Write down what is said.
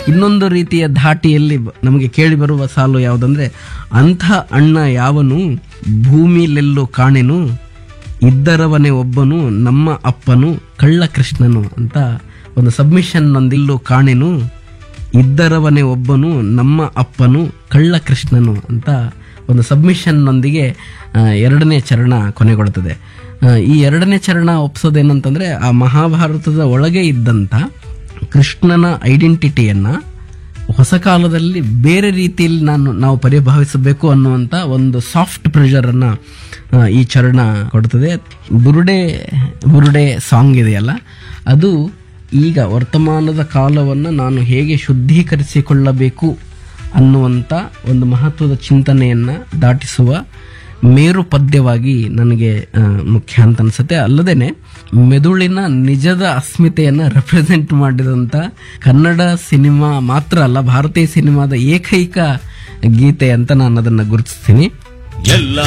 ಇನ್ನೊಂದು ರೀತಿಯ ಧಾಟಿಯಲ್ಲಿ ಬ- ನಮಗೆ ಕೇಳಿ ಬರುವ ಸಾಲು ಯಾವುದಂದ್ರೆ ಅಂಥ ಅಣ್ಣ ಯಾವನು ಭೂಮಿಲೆಲ್ಲೂ ಕಾಣೆನು ಇದ್ದರವನೇ ಒಬ್ಬನು ನಮ್ಮ ಅಪ್ಪನು ಕಳ್ಳ ಕೃಷ್ಣನು ಅಂತ ಒಂದು ಸಬ್ಮಿಷನ್ ನೊಂದಿಲ್ಲೂ ಕಾಣೆನು ಇದ್ದರವನೇ ಒಬ್ಬನು ನಮ್ಮ ಅಪ್ಪನು ಕಳ್ಳ ಕೃಷ್ಣನು ಅಂತ ಒಂದು ಸಬ್ಮಿಷನ್ನೊಂದಿಗೆ ಆ, ಎರಡನೇ ಚರಣ ಕೊನೆಗೊಳ್ತದೆ ಆ, ಈ ಎರಡನೇ ಚರಣ ಒಪ್ಸೋದೇನಂತಂದ್ರೆ ಆ ಮಹಾಭಾರತದ ಒಳಗೆ ಇದ್ದಂಥ ಕೃಷ್ಣನ ಐಡೆಂಟಿಟಿಯನ್ನ ಹೊಸ ಕಾಲದಲ್ಲಿ ಬೇರೆ ರೀತಿಯಲ್ಲಿ ನಾನು ನಾವು ಪರಿಭಾವಿಸಬೇಕು ಅನ್ನುವಂಥ ಒಂದು ಸಾಫ್ಟ್ ಪ್ರೆಷರ್ ಅನ್ನ ಆ, ಈ ಚರಣ ಕೊಡ್ತದೆ ಬುರುಡೆ ಬುರುಡೆ ಸಾಂಗ್ ಇದೆಯಲ್ಲ ಅದು ಈಗ ವರ್ತಮಾನದ ಕಾಲವನ್ನು ನಾನು ಹೇಗೆ ಶುದ್ಧೀಕರಿಸಿಕೊಳ್ಳಬೇಕು ಅನ್ನುವಂಥ ಒಂದು ಮಹತ್ವದ ಚಿಂತನೆಯನ್ನ ದಾಟಿಸುವ ಮೇರು ಪದ್ಯವಾಗಿ ನನಗೆ ಆ, ಮುಖ್ಯ ಅಂತ ಅನ್ಸುತ್ತೆ ಅಲ್ಲದೇನೆ ಮೆದುಳಿನ ನಿಜದ ಅಸ್ಮಿತೆಯನ್ನ ರೆಪ್ರೆಸೆಂಟ್ ಮಾಡಿದಂತ ಕನ್ನಡ ಸಿನಿಮಾ ಮಾತ್ರ ಅಲ್ಲ ಭಾರತೀಯ ಸಿನಿಮಾದ ಏಕೈಕ ಗೀತೆ ಅಂತ ನಾನು ಅದನ್ನ ಗುರುತಿಸ್ತೀನಿ ಎಲ್ಲ